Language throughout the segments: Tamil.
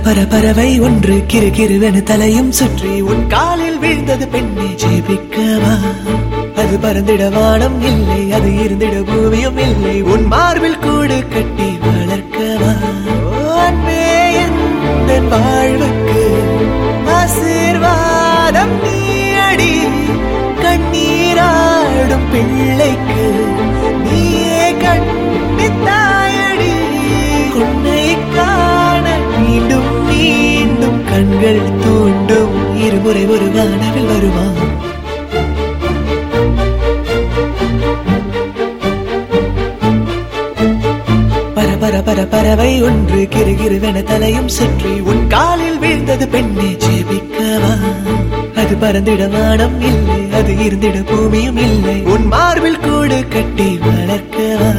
பர பறவை ஒன்று கிரு கிருவென தலையும் சுற்றி உன் காலில் வீழ்ந்தது பெண்ணே ஜெபிக்கவா அது பறந்திட வானம் இல்லை அது இருந்திட பூமியும் இல்லை உன் மார்பில் கூடு கட்டி வளர்க்கவா ஓ, அன்பே எந்தன் வாழ்வுக்கு ஆசீர்வாதம் நீயடி கண்ணீராடும் பிள்ளைக்கு நீயே கண்ணித்தாயடி உன்னை காண மீண்டும் மீண்டும் கண்கள் தூண்டும் இருமுறை ஒரு வானவில் வருவான் பர பர பர பறவை ஒன்று கிரு கிருவென தலையும் சுற்றி உன் காலில் வீழ்ந்தது பெண்ணே ஜெபிக்கவா அது பறந்திட வானம் இல்லை அது இருந்திட பூமியும் இல்லை உன் மார்பில் கூடு கட்டி வளர்க்கவா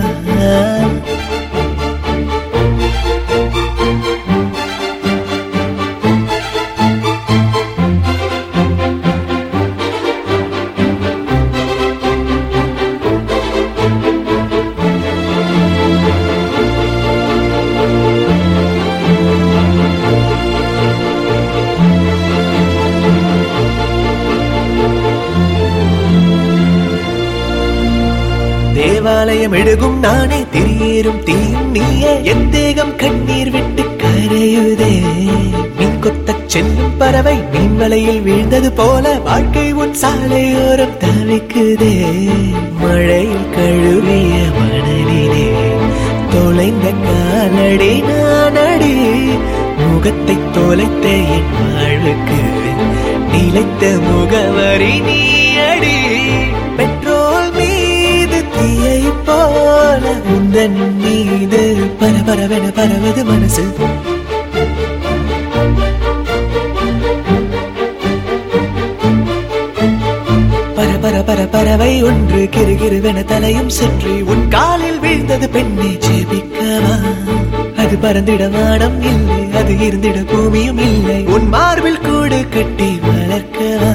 தேவாலயம் எழுகும் நானே திரியேறும் தீயும் நீயே என் தேகம் கண்ணீர் விட்டு கரையுதே மீன் கொத்தச் செல்லும் பறவை மீன் வலையில் வீழ்ந்தது போல வாழ்க்கை உன் சாலையோரம் தவிக்குதே மழையில் கழுவிய மணலிலே தொலைந்த காலடி நானடி முகத்தை தொலைத்த என் வாழ்வுக்கு நிலைத்த முகவரி நீ அடி பெட்ரோல் மீது தீயை போல உந்தன் மீது பரபரவென பரவது மனசு பர பர பர பறவை ஒன்று கிரு கிருவென தலையும் சுற்றி உன் காலில் வீழ்ந்தது பெண்ணே ஜெபிக்கவா அது பறந்திட வானம் இல்லை அது இருந்திட பூமியும் இல்லை உன் மார்பில் கூடு கட்டி வளர்க்கவா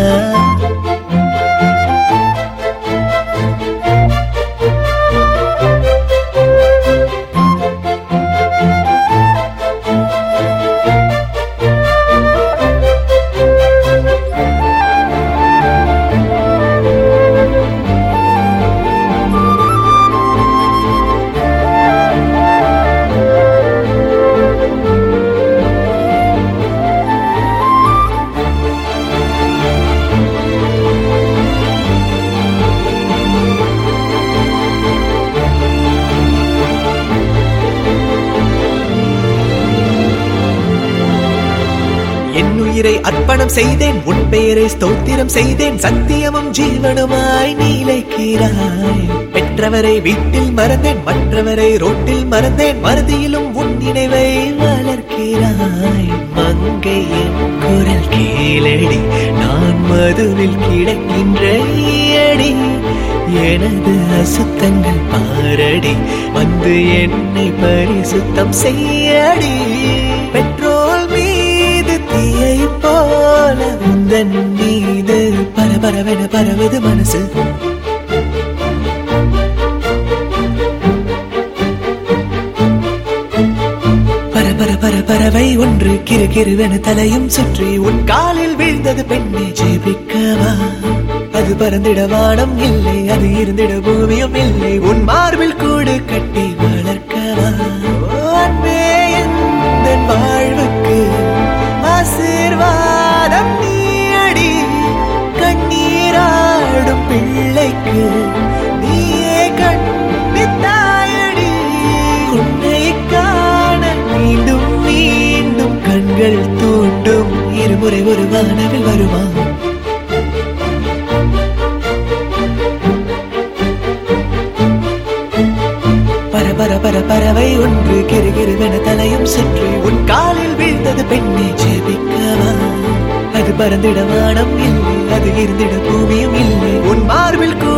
என் உயிரை அர்ப்பணம் செய்தேன் உன் பெயரை ஸ்தோத்திரம் செய்தேன் சத்தியமும் ஜீவனுமாய் நீலைக்கிறாய் பெற்றவரை வீட்டில் மறந்தேன் மற்றவரை ரோட்டில் மறந்தேன் மறதியிலும் உன் நினைவை வளர்க்கிறாய் மங்கை என் குரல் கேளடி நான் மதுவில் கிடக்கின்ற ஈயடி எனது அசுத்தங்கள் பாரடி வந்து என்னை பரிசுத்தம் செய்யடி பெட்ரோல் மீது தீயை போல உந்தன் மீது பரபரவென பரவது மனசு பர பர பர பறவை ஒன்று கிரு கிருவென தலையும் சுற்றி உன் காலில் வீழ்ந்தது பெண்ணே ஜெபிக்கவா அது பறந்திட வானம் இல்லை அது இருந்திட பூமியும் இல்லை உன் மார்பில் கூடு கட்டி வளர்க்கவா ஓ, அன்பே எந்தன் வாழ்வுக்கு ஆசீர்வாதம் நீயடி கண்ணீராடும் பிள்ளைக்கு நீயே கண்ணித்தாயடி உன்னை காண மீண்டும் மீண்டும் கண்கள் தூண்டும் இருமுறை ஒரு வானவில் வருவான் பர பர பர பறவை ஒன்று கிரு கிருவென தலையும் சுற்றி உன் காலில் வீழ்ந்தது பெண்ணே ஜெபிக்கவா அது பறந்திட வானம் இல்லை அது இருந்திட பூமியும் இல்லை உன் மார்பில் கூட